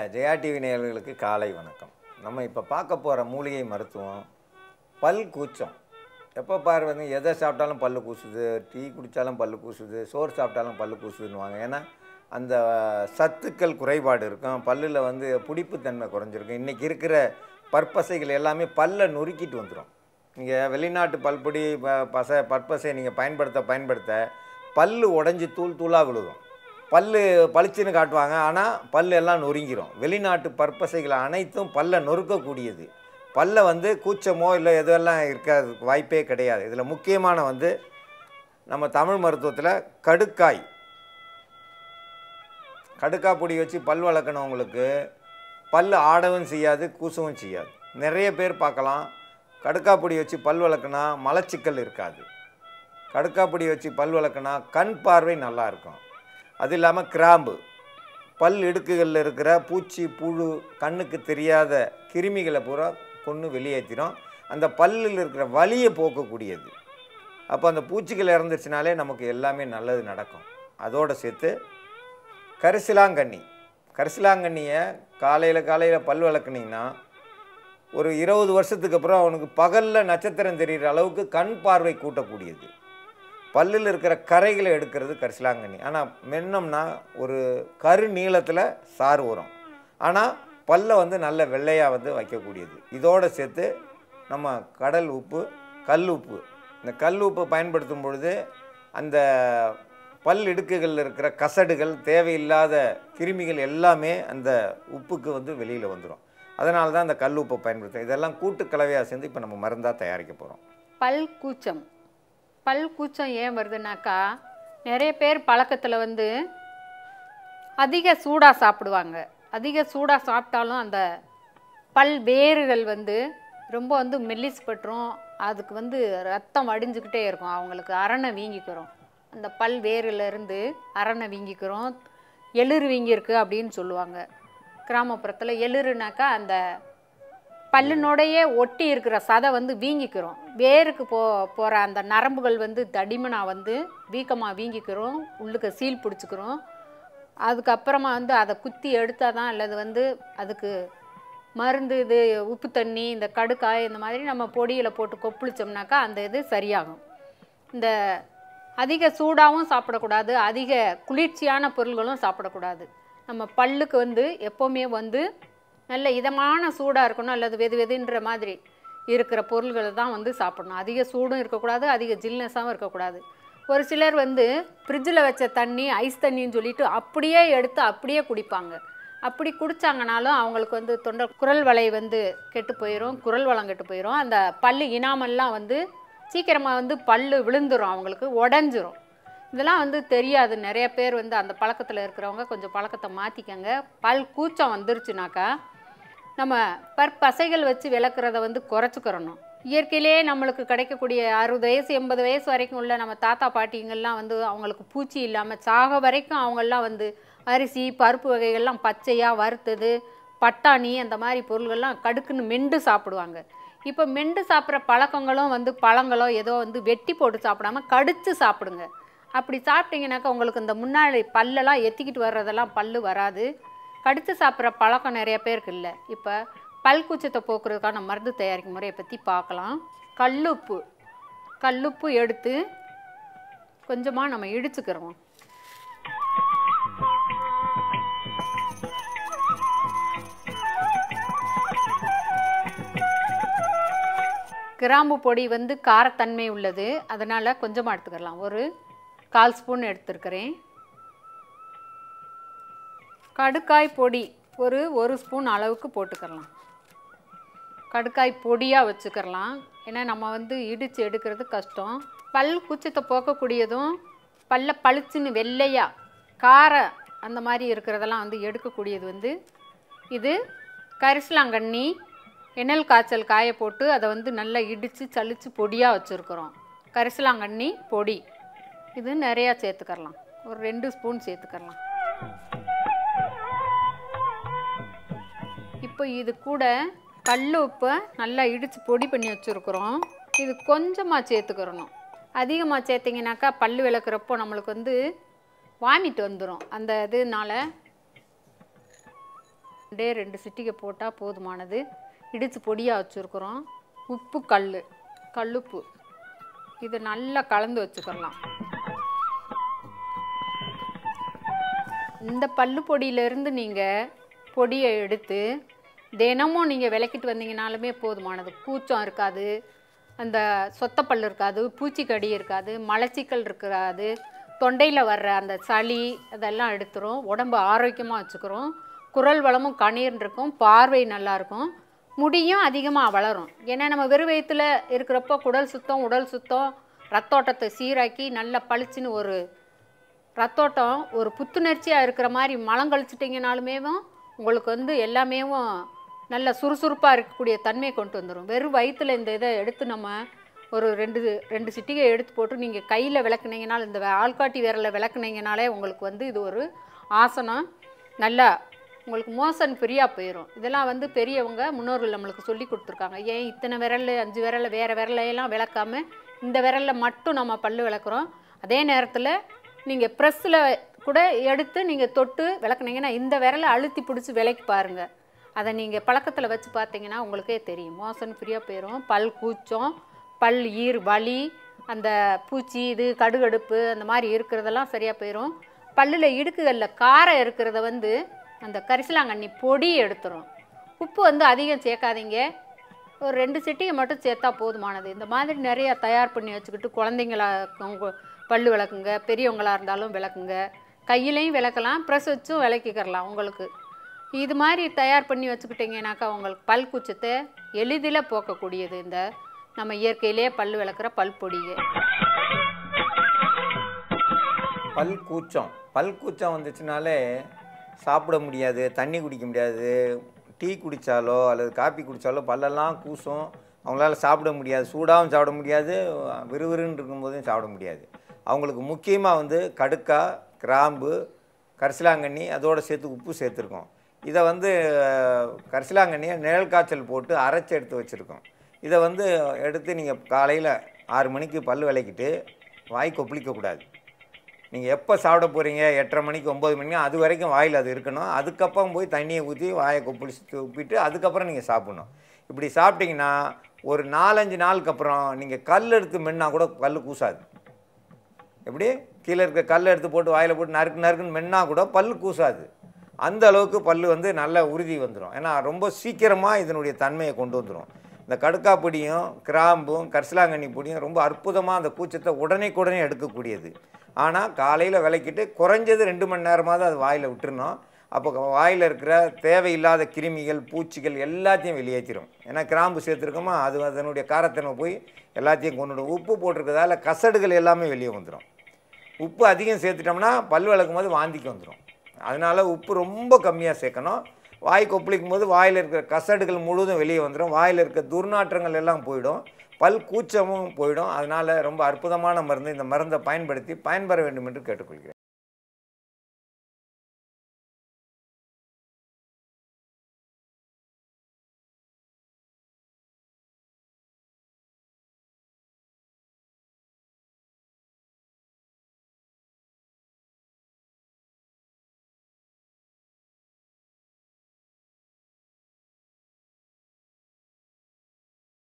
Jaya TV நேயர்களுக்கு காலை வணக்கம் நம்ம இப்போ பார்க்க போகிற மூலிகை மருத்துவம் பல் கூச்சம் எப்போ பாரு வந்து எதை சாப்பிட்டாலும் பல்லு கூசுது டீ குடித்தாலும் பல்லு கூசுது சோறு சாப்பிட்டாலும் பல்லு கூசுதுன்னுவாங்க ஏன்னா அந்த சத்துக்கள் குறைபாடு இருக்கும் பல்லில் வந்து புடிப்புத்தன்மை குறைஞ்சிருக்கும் இன்றைக்கி இருக்கிற பற்பசைகள் எல்லாமே பல்லை நொறுக்கிட்டு வந்துடும் நீங்கள் வெளிநாட்டு பல்பொடி ப- பசை பற்பசை நீங்கள் பயன்படுத்த பயன்படுத்த பல்லு உடஞ்சி தூள் தூளாக விழுகும் பல்லு பளிச்சுன்னு காட்டுவாங்க ஆனால் பல்லு எல்லாம் நொறுங்கிரும் வெளிநாட்டு பற்பசைகள் அனைத்தும் பல்லை நொறுக்கக்கூடியது பல்லை வந்து கூச்சமோ இல்லை எதுவெல்லாம் இருக்காது வாய்ப்பே கிடையாது இதில் முக்கியமான வந்து நம்ம தமிழ் மருத்துவத்தில் கடுக்காய் கடுக்காய் பொடி வச்சு பல் வளர்க்கணவங்களுக்கு பல் ஆடவும் செய்யாது கூசவும் செய்யாது நிறைய பேர் பார்க்கலாம் கடுக்காய் பொடி வச்சு பல் வளர்க்குனா மலச்சிக்கல் இருக்காது கடுக்காய் பொடி வச்சு பல் வளர்க்குனா கண் பார்வை நல்லா இருக்கும் அது இல்லாமல் கிராம்பு பல் இடுக்குகளில் இருக்கிற பூச்சி புழு கண்ணுக்கு தெரியாத கிருமிகளை பூரா கொன்று வெளியேற்றிடும் அந்த பல்லில் இருக்கிற வலியை போக்கக்கூடியது அப்போ அந்த பூச்சிகள் இறந்துச்சுனாலே நமக்கு எல்லாமே நல்லது நடக்கும் அதோடு சேர்த்து கரிசிலாங்கண்ணி கரிசிலாங்கண்ணியை காலையில் காலையில் பல் விளக்குனீங்கன்னா ஒரு இருபது வருஷத்துக்கு அப்புறம் அவனுக்கு பகலில் நட்சத்திரம் தெரிகிற அளவுக்கு கண் பார்வை கூட்டக்கூடியது பல்லில் இருக்கிற கரைகளை எடுக்கிறது கரிசலாங்கண்ணி ஆனால் மென்னம்னா ஒரு கரு நீளத்தில் சாறு வரும் ஆனால் பல்லை வந்து நல்ல வெள்ளையாக வந்து வைக்கக்கூடியது இதோடு சேர்த்து நம்ம கடல் உப்பு கல் உப்பு இந்த கல் உப்பு பயன்படுத்தும் பொழுது அந்த பல் இடுக்குகளில் இருக்கிற கசடுகள் தேவையில்லாத கிருமிகள் எல்லாமே அந்த உப்புக்கு வந்து வெளியில் வந்துடும் அதனால தான் அந்த கல் உப்பை பயன்படுத்தும் இதெல்லாம் கூட்டு கலவையாக சேர்ந்து இப்போ நம்ம மருந்தாக தயாரிக்க போகிறோம் பல் கூச்சம் பல் கூச்சம் ஏன் வருதுனாக்கா நிறைய பேர் பழக்கத்தில் வந்து அதிக சூடாக சாப்பிடுவாங்க அதிக சூடாக சாப்பிட்டாலும் அந்த பல் வேர்கள் வந்து ரொம்ப வந்து மெல்லிஸ் பட்டுரும் அதுக்கு வந்து ரத்தம் வடிஞ்சுக்கிட்டே இருக்கும் அவங்களுக்கு அரணை வீங்கிக்கிறோம் அந்த பல் வேர்ல இருந்து அரணை வீங்கிக்கிறோம் எளிறு வீங்கியிருக்கு அப்படின்னு சொல்லுவாங்க கிராமப்புறத்தில் எளிறுனாக்கா அந்த பல்லினோடையே ஒட்டி இருக்கிற சதை வந்து வீங்கிக்கிறோம் வேருக்கு போ போகிற அந்த நரம்புகள் வந்து தடிமனாக வந்து வீக்கமாக வீங்கிக்கிறோம் உள்ளுக்கு சீல் பிடிச்சிக்கிறோம் அதுக்கப்புறமா வந்து அதை குத்தி எடுத்தால் தான் அல்லது வந்து அதுக்கு மருந்து இது உப்பு தண்ணி இந்த கடுக்காய் இந்த மாதிரி நம்ம பொடியில் போட்டு கொப்பளிச்சோம்னாக்கா அந்த இது சரியாகும் இந்த அதிக சூடாகவும் சாப்பிடக்கூடாது அதிக குளிர்ச்சியான பொருள்களும் சாப்பிடக்கூடாது நம்ம பல்லுக்கு வந்து எப்போவுமே வந்து நல்ல இதமான சூடாக இருக்கணும் அல்லது வெது வெதுன்ற மாதிரி இருக்கிற பொருள்களை தான் வந்து சாப்பிடணும் அதிக சூடும் இருக்கக்கூடாது அதிக ஜில்னஸாகவும் இருக்கக்கூடாது ஒரு சிலர் வந்து ஃப்ரிட்ஜில் வச்ச தண்ணி ஐஸ் தண்ணின்னு சொல்லிட்டு அப்படியே எடுத்து அப்படியே குடிப்பாங்க அப்படி குடித்தாங்கனாலும் அவங்களுக்கு வந்து தொண்டை குரல் வலை வந்து கெட்டு போயிடும் குரல் வளம் கெட்டு போயிடும் அந்த பல்லு இனாமெல்லாம் வந்து சீக்கிரமாக வந்து பல்லு விழுந்துரும் அவங்களுக்கு உடஞ்சிரும் இதெல்லாம் வந்து தெரியாது நிறைய பேர் வந்து அந்த பழக்கத்தில் இருக்கிறவங்க கொஞ்சம் பழக்கத்தை மாற்றிக்கங்க பல் கூச்சம் வந்துருச்சுனாக்கா நம்ம பற்பசைகள் வச்சு விளக்குறத வந்து குறைச்சிக்கிறணும் இயற்கையிலேயே நம்மளுக்கு கிடைக்கக்கூடிய அறுபது வயசு எண்பது வயசு வரைக்கும் உள்ள நம்ம தாத்தா பாட்டிங்கெல்லாம் வந்து அவங்களுக்கு பூச்சி இல்லாமல் சாக வரைக்கும் அவங்கெல்லாம் வந்து அரிசி பருப்பு வகைகள்லாம் பச்சையாக வறுத்தது பட்டாணி அந்த மாதிரி பொருள்கள்லாம் கடுக்குன்னு மெண்டு சாப்பிடுவாங்க இப்போ மெண்டு சாப்பிட்ற பழக்கங்களும் வந்து பழங்களோ ஏதோ வந்து வெட்டி போட்டு சாப்பிடாம கடிச்சு சாப்பிடுங்க அப்படி சாப்பிட்டீங்கன்னாக்கா உங்களுக்கு இந்த முன்னாடி பல்லெல்லாம் எத்திக்கிட்டு வர்றதெல்லாம் பல்லு வராது கடித்து சாப்பிட்ற பழக்கம் நிறைய பேருக்கு இல்லை இப்போ பல் கூச்சத்தை போக்குறதுக்கான மருந்து தயாரிக்கும் முறையை பற்றி பார்க்கலாம் கல்லுப்பு கல்லுப்பு எடுத்து கொஞ்சமாக நம்ம இடிச்சுக்கிறோம் கிராம்பு பொடி வந்து காரத்தன்மை உள்ளது அதனால் கொஞ்சமாக எடுத்துக்கலாம் ஒரு கால் ஸ்பூன் எடுத்துருக்கிறேன் கடுக்காய் பொடி ஒரு ஒரு ஸ்பூன் அளவுக்கு போட்டுக்கலாம் கடுக்காய் பொடியாக வச்சுக்கிறலாம் ஏன்னா நம்ம வந்து இடித்து எடுக்கிறது கஷ்டம் பல் குச்சத்தை போக்கக்கூடியதும் பல்ல பளிச்சுன்னு வெள்ளையாக கார அந்த மாதிரி இருக்கிறதெல்லாம் வந்து எடுக்கக்கூடியது வந்து இது கரிசலாங்கண்ணி எண்ணெல் காய்ச்சல் காய போட்டு அதை வந்து நல்லா இடித்து சலிச்சு பொடியாக வச்சுருக்குறோம் கரிசலாங்கண்ணி பொடி இது நிறையா சேர்த்துக்கறலாம் ஒரு ரெண்டு ஸ்பூன் சேர்த்துக்கறலாம் இப்போ இது கூட கல் உப்பை நல்லா இடித்து பொடி பண்ணி வச்சுருக்குறோம் இது கொஞ்சமாக சேர்த்துக்கிறணும் அதிகமாக சேர்த்திங்கனாக்கா பல் விளக்குறப்போ நம்மளுக்கு வந்து வாமிட் வந்துடும் அந்த இதுனால ரெண்டே ரெண்டு சிட்டிகை போட்டால் போதுமானது இடித்து பொடியாக வச்சுருக்குறோம் உப்பு கல் கல்லுப்பு இது நல்லா கலந்து வச்சுக்கலாம் இந்த பல்லு பொடியிலேருந்து நீங்கள் பொடியை எடுத்து தினமும் நீங்கள் விளக்கிட்டு வந்தீங்கனாலுமே போதுமானது கூச்சம் இருக்காது அந்த சொத்தப்பல் இருக்காது பூச்சிக்கடி இருக்காது மலச்சிக்கல் இருக்காது தொண்டையில் வர்ற அந்த சளி அதெல்லாம் எடுத்துரும் உடம்பு ஆரோக்கியமாக வச்சுக்கிறோம் குரல் வளமும் கணீர் இருக்கும் பார்வை நல்லா இருக்கும் முடியும் அதிகமாக வளரும் ஏன்னா நம்ம வெறும் வயிற்றுல இருக்கிறப்போ குடல் சுத்தம் உடல் சுத்தம் ரத்தோட்டத்தை சீராக்கி நல்லா பளிச்சுன்னு ஒரு ரத்தோட்டம் ஒரு புத்துணர்ச்சியாக இருக்கிற மாதிரி மலம் கழிச்சிட்டிங்கனாலுமேவும் உங்களுக்கு வந்து எல்லாமேவும் நல்ல சுறுசுறுப்பாக இருக்கக்கூடிய தன்மையை கொண்டு வந்துடும் வெறும் வயிற்றுல இந்த இதை எடுத்து நம்ம ஒரு ரெண்டு ரெண்டு சிட்டிகை எடுத்து போட்டு நீங்கள் கையில் விளக்குனீங்கனாலும் இந்த வே- ஆள்காட்டி விரலில் விளக்குனீங்கனாலே உங்களுக்கு வந்து இது ஒரு ஆசனம் நல்லா உங்களுக்கு மோசன் ஃப்ரீயாக போயிடும் இதெல்லாம் வந்து பெரியவங்க முன்னோர்கள் நம்மளுக்கு சொல்லி கொடுத்துருக்காங்க ஏன் இத்தனை விரல் அஞ்சு விரல் வேறு விரலையெல்லாம் விளக்காம இந்த விரலில் மட்டும் நம்ம பல்லு விளக்குறோம் அதே நேரத்தில் நீங்கள் ப்ரெஸ்ஸில் கூட எடுத்து நீங்கள் தொட்டு விளக்குனீங்கன்னா இந்த விரலை அழுத்தி பிடிச்சி விலைக்கு பாருங்கள் அதை நீங்கள் பழக்கத்தில் வச்சு பார்த்தீங்கன்னா உங்களுக்கே தெரியும் மோசன் ஃப்ரீயாக போயிடும் பல் கூச்சம் பல் ஈர் வலி அந்த பூச்சி இது கடுகடுப்பு அந்த மாதிரி இருக்கிறதெல்லாம் சரியாக போயிடும் பல்லில் இடுக்குகளில் காரம் இருக்கிறத வந்து அந்த கரிசலாங்கண்ணி பொடி எடுத்துரும் உப்பு வந்து அதிகம் சேர்க்காதீங்க ஒரு ரெண்டு சிட்டிகை மட்டும் சேர்த்தா போதுமானது இந்த மாதிரி நிறைய தயார் பண்ணி வச்சுக்கிட்டு குழந்தைங்களா உங்க பல்லு விளக்குங்க பெரியவங்களா இருந்தாலும் விளக்குங்க கையிலையும் விளக்கலாம் ப்ரெஸ் வச்சும் விளக்கிக்கிறலாம் உங்களுக்கு இது மாதிரி தயார் பண்ணி வச்சுக்கிட்டிங்கனாக்கா உங்களுக்கு பல் கூச்சத்தை எளிதில் போக்கக்கூடியது இந்த நம்ம இயற்கையிலேயே பல் விளக்குற பல் பொடிங்க பல் கூச்சம் பல் கூச்சம் வந்துச்சுனாலே சாப்பிட முடியாது தண்ணி குடிக்க முடியாது டீ குடித்தாலோ அல்லது காப்பி குடித்தாலோ பல்லெல்லாம் கூசும் அவங்களால சாப்பிட முடியாது சூடாகவும் சாப்பிட முடியாது விறுவிறுன்னு இருக்கும்போதும் சாப்பிட முடியாது அவங்களுக்கு முக்கியமாக வந்து கடுக்கா கிராம்பு கரிசலாங்கண்ணி அதோடு சேர்த்து உப்பு சேர்த்துருக்கோம் இதை வந்து அஹ், கரிசலாங்கண்ணியை நிழல் காய்ச்சல் போட்டு அரைச்சி எடுத்து வச்சுருக்கோம் இதை வந்து எடுத்து நீங்கள் காலையில் ஆறு மணிக்கு பல் விளக்கிட்டு வாய் கொப்பளிக்கக்கூடாது நீங்கள் எப்போ சாப்பிட போகிறீங்க எட்டரை மணிக்கு ஒம்பது மணிக்கு அது வரைக்கும் வாயில் அது இருக்கணும் அதுக்கப்புறம் போய் தண்ணியை ஊற்றி வாயை கொப்பளிச்சு துப்பிட்டு அதுக்கப்புறம் நீங்கள் சாப்பிடணும் இப்படி சாப்பிட்டீங்கன்னா ஒரு நாலஞ்சு நாளுக்கு அப்புறம் நீங்கள் கல் எடுத்து மென்னா கூட கல் கூசாது எப்படி கீழே இருக்க கல் எடுத்து போட்டு வாயில் போட்டு நறுக்கு நறுக்குன்னு மென்னா கூட பல் கூசாது அந்த அளவுக்கு பல் வந்து நல்ல உறுதி வந்துடும் ஏன்னா ரொம்ப சீக்கிரமாக இதனுடைய தன்மையை கொண்டு வந்துடும் இந்த கடுக்கா பொடியும் கிராம்பும் கரிசலாங்கண்ணி பொடியும் ரொம்ப அற்புதமாக அந்த கூச்சத்தை உடனேக்குடனே எடுக்கக்கூடியது ஆனால் காலையில் விளக்கிட்டு குறைஞ்சது ரெண்டு மணி நேரமாவது அது வாயில் விட்டுறணும் அப்போ வாயில் இருக்கிற தேவையில்லாத கிருமிகள் பூச்சிகள் எல்லாத்தையும் வெளியேற்றிடும் ஏன்னா கிராம்பு சேர்த்துருக்கோமா அது அதனுடைய காரத்தன்மை போய் எல்லாத்தையும் கொண்டுடும் உப்பு போட்டிருக்கிறதால கசடுகள் எல்லாமே வெளியே வந்துடும் உப்பு அதிகம் சேர்த்துட்டோம்னா பல் விளக்கும் போது வாந்திக்கு வந்துடும் அதனால உப்பு ரொம்ப கம்மியாக சேர்க்கணும் வாய் கொப்பளிக்கும் போது வாயில் இருக்கிற கசடுகள் முழுவதும் வெளியே வந்துடும் வாயில் இருக்க துர்நாற்றங்கள் எல்லாம் போயிடும் பல் கூச்சமும் போயிடும் அதனால் ரொம்ப அற்புதமான மருந்து இந்த மருந்தை பயன்படுத்தி பயன்பெற வேண்டும் என்று கேட்டுக்கொள்கிறேன்